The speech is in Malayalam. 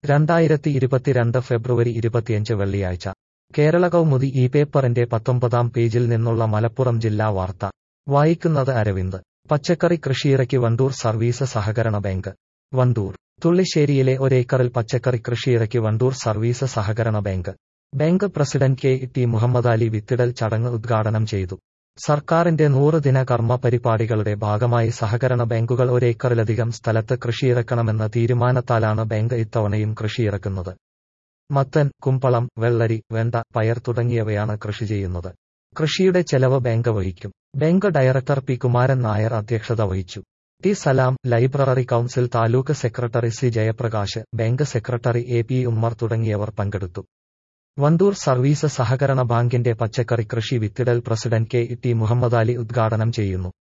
രണ്ടായിരത്തി ഇരുപത്തിരണ്ട് ഫെബ്രുവരി ഇരുപത്തിയഞ്ച് വെള്ളിയാഴ്ച കേരള കൗമുദി ഈ പേപ്പറിന്റെ പത്തൊമ്പതാം പേജിൽ നിന്നുള്ള മലപ്പുറം ജില്ലാ വാർത്ത വായിക്കുന്നത് അരവിന്ദ് പച്ചക്കറി കൃഷിയിറക്കി വണ്ടൂർ സർവീസ് സഹകരണ ബാങ്ക് വണ്ടൂർ തുള്ളിശ്ശേരിയിലെ ഒരേക്കറിൽ പച്ചക്കറി കൃഷിയിറക്കി വണ്ടൂർ സർവീസ് സഹകരണ bank bank president K T Muhammad Ali വിത്തിടൽ ചടങ്ങ് ഉദ്ഘാടനം ചെയ്തു സർക്കാരിന്റെ നൂറ് ദിന കർമ്മ പരിപാടികളുടെ ഭാഗമായി സഹകരണ ബാങ്കുകൾ ഒരേക്കറിലധികം സ്ഥലത്ത് കൃഷിയിറക്കണമെന്ന തീരുമാനത്താലാണ് ബാങ്ക് ഇത്തവണയും കൃഷിയിറക്കുന്നത് മത്തൻ കുമ്പളം വെള്ളരി വെണ്ട പയർ തുടങ്ങിയവയാണ് കൃഷി ചെയ്യുന്നത് കൃഷിയുടെ ചെലവ് ബാങ്ക് വഹിക്കും bank director P Kumaran Nair അധ്യക്ഷത വഹിച്ചു T Salam library council taluk secretary C Jayaprakash bank secretary A P Ummer തുടങ്ങിയവർ പങ്കെടുത്തു വണ്ടൂർ സർവീസ് സഹകരണ ബാങ്കിന്റെ പച്ചക്കറി കൃഷി വിത്തിടൽ president K T Muhammad Ali ഉദ്ഘാടനം ചെയ്യുന്നു